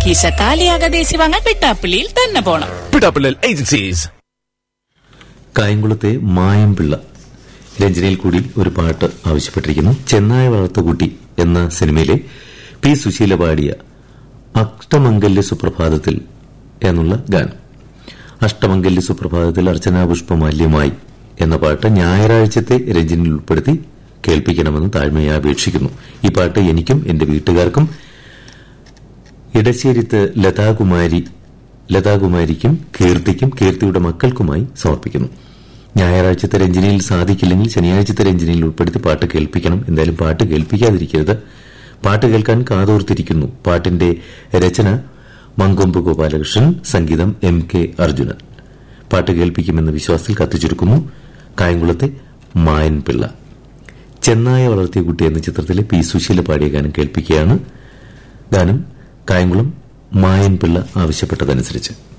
പൊൻകീശ കാലിയാകാതെ AC വാങ്ങാൻ വെട്ടാപ്പള്ളിയിൽ തന്നെ പോണം പിടാപ്പിള്ളൽ ഏജൻസീസ് കായംകുളത്തെ മായംപിള്ള രഞ്ജനയിൽ കൂടി ഒരു പാട്ട് ആവശ്യപ്പെട്ടിരിക്കുന്നു ചെന്നായ വളർത്തുകുട്ടി എന്ന സിനിമയിലെ പി സുശീല പാടിയ അഷ്ടമംഗല്യ സുപ്രഭാതത്തിൽ എന്നുള്ള ഗാനം അഷ്ടമംഗല്യ സുപ്രഭാതത്തിൽ അർച്ചനാ പുഷ്പമാല്യമായി എന്ന പാട്ട് ഞായറാഴ്ചത്തെ രഞ്ജനിൽ ഉൾപ്പെടുത്തി കേൾപ്പിക്കണമെന്ന് താഴ്മയെ അപേക്ഷിക്കുന്നു ഈ പാട്ട് എനിക്കും എന്റെ വീട്ടുകാർക്കും ഇടശ്ശേരിത്ത് ലതാകുമാരി ലതാകുമാരിക്കും കീർത്തിക്കും കീർത്തിയുടെ മക്കൾക്കുമായി സമർപ്പിക്കുന്നു ഞായറാഴ്ചത്തെ രഞ്ജനിയിൽ സാധിക്കില്ലെങ്കിൽ ശനിയാഴ്ചത്തെ രഞ്ജനിയിൽ ഉൾപ്പെടുത്തി പാട്ട് കേൾപ്പിക്കണം എന്തായാലും പാട്ട് കേൾപ്പിക്കാതിരിക്കരുത് പാട്ട് കേൾക്കാൻ കാതോർത്തിരിക്കുന്നു പാട്ടിന്റെ രചന മങ്കൊമ്പ് ഗോപാലകൃഷ്ണൻ സംഗീതം എം കെ അർജുനൻ പാട്ട് കേൾപ്പിക്കുമെന്ന വിശ്വാസത്തിൽ കത്തിച്ചുരുക്കുന്നു കായംകുളത്തെ മായൻ പിള്ള ചെന്നായ വളർത്തിയ കുട്ടി എന്ന ചിത്രത്തിലെ പി സുശീല പാടിയ ഗാനം കേൾപ്പിക്കുകയാണ് ഗാനം കായംകുളം മായൻ പിള്ള ആവശ്യപ്പെട്ടതനുസരിച്ച്